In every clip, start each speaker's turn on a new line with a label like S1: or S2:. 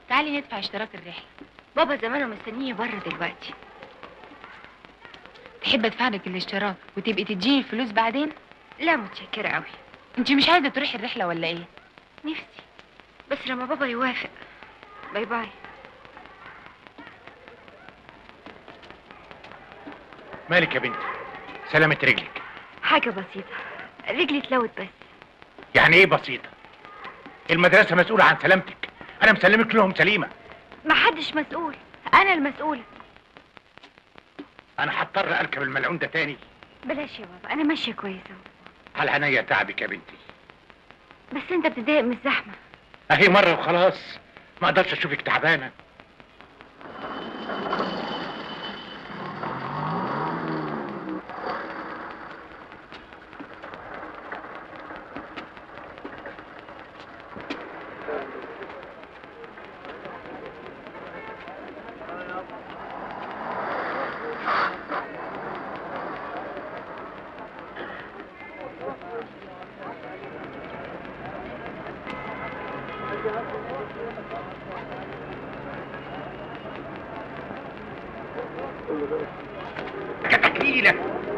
S1: تعالي ندفع اشتراك الرحله
S2: بابا زمانه مستنيه بره دلوقتي
S1: تحب ادفع لك الاشتراك وتبقي تديني الفلوس بعدين
S2: لا متشكرة قوي
S1: انت مش عايزه تروحي الرحله ولا ايه
S2: نفسي بس لما بابا يوافق باي باي
S3: مالك يا بنتي سلامة رجلك
S2: حاجة بسيطة رجلي اتلوت بس
S3: يعني ايه بسيطة المدرسة مسؤولة عن سلامتك انا مسلمك لهم سليمة
S2: محدش مسؤول انا المسؤولة
S3: انا هضطر اركب الملعون ده تاني
S2: بلاش يا بابا انا ماشية كويسة أهو.
S3: على عينيا تعبك يا بنتي
S2: بس انت بتضايق من الزحمة
S3: اهي مرة وخلاص ما اقدرش اشوفك تعبانة كتكميلة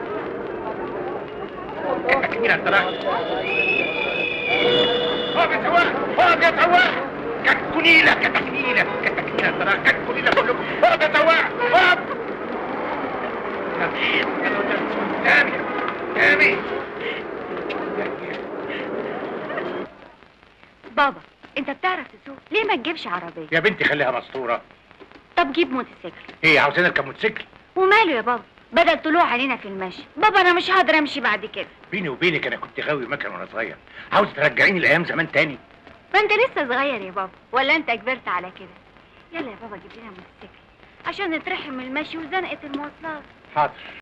S3: كتكميلة ترى اقف يا سواق اقف يا سواق كتكنيلة كتكنيلة كتكنيلة ترى كتكنيلة كلكم اقف يا سواق اقف تامي تامي
S2: بابا انت بتعرف تسوق ليه ما تجيبش عربية
S3: يا بنتي خليها مسطورة
S2: طب جيب موتوسيكل
S3: ايه عاوزين اركب موتوسيكل
S2: وماله يا بابا بدل طلوع علينا في المشي بابا انا مش هقدر امشي بعد كده
S3: بيني وبينك انا كنت غاوي مكن وانا صغير عاوز ترجعيني لايام زمان تاني
S2: ما انت لسه صغير يا بابا ولا انت كبرت على كده يلا يا بابا جيب لنا موتوسيكل عشان نترحم من المشي وزنقة المواصلات
S3: حاضر